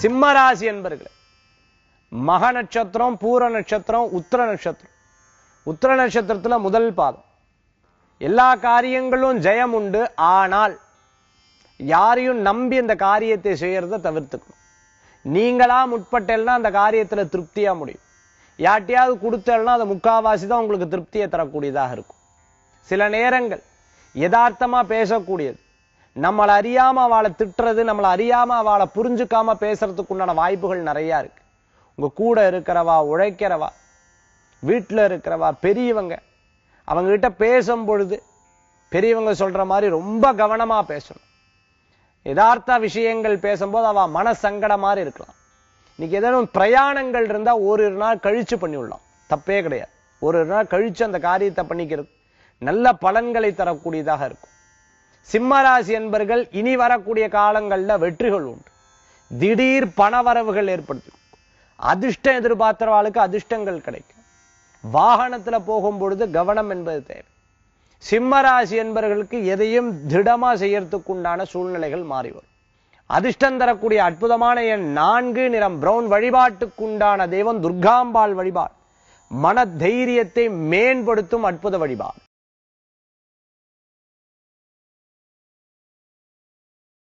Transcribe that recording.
சிம்மராசி என்பர்களே மக நட்சத்திரம் பூர நட்சத்திரம் உத்திர நட்சத்திரம் உத்திர நட்சத்திரத்துல முதல் பாதம் எல்லா காரியங்களும் ஜெயம் உண்டு ஆனால் யாரையும் நம்பி இந்த காரியத்தை செய்யறத தவிர்த்துக்கணும் நீங்களா முற்பட்டேன்னா அந்த காரியத்துல திருப்தியா முடியும் யார்ட்டையாவது கொடுத்தேன்னா அது முக்காவாசி தான் உங்களுக்கு திருப்தியை தரக்கூடியதாக இருக்கும் சில நேரங்கள் யதார்த்தமா பேசக்கூடியது நம்மளை அறியாம அவளை திட்டுறது நம்மளை அறியாம அவளை புரிஞ்சுக்காம பேசுறதுக்கு உண்டான வாய்ப்புகள் நிறைய இருக்கு உங்க கூட இருக்கிறவா உழைக்கிறவா வீட்டுல இருக்கிறவா பெரியவங்க அவங்க கிட்ட பேசும் பொழுது பெரியவங்க சொல்ற மாதிரி ரொம்ப கவனமா பேசணும் யதார்த்த விஷயங்கள் பேசும்போது அவ மன சங்கடம் மாதிரி இருக்கலாம் இன்னைக்கு ஏதேனும் பிரயாணங்கள் இருந்தா ஒரு நாள் கழிச்சு பண்ணிவிடலாம் தப்பே கிடையாது ஒரு நாள் கழிச்சு அந்த காரியத்தை பண்ணிக்கிறது நல்ல பலன்களை தரக்கூடியதாக இருக்கும் சிம்மராசி என்பர்கள் இனி வரக்கூடிய காலங்கள்ல வெற்றிகள் உண்டு திடீர் பணவரவுகள் ஏற்படுத்தி அதிர்ஷ்டம் எதிர்பார்க்கிறவாளுக்கு அதிர்ஷ்டங்கள் கிடைக்கும் வாகனத்துல போகும் பொழுது கவனம் என்பது தேவை சிம்மராசி என்பவர்களுக்கு எதையும் திடமா செய்யறதுக்கு உண்டான சூழ்நிலைகள் மாறி வரும் அதிர்ஷ்டம் தரக்கூடிய அற்புதமான எண் நான்கு நிறம் பிரவுன் வழிபாட்டுக்குண்டான தெய்வம் துர்காம்பாள் வழிபாடு மன தைரியத்தை மேம்படுத்தும் அற்புத வழிபாடு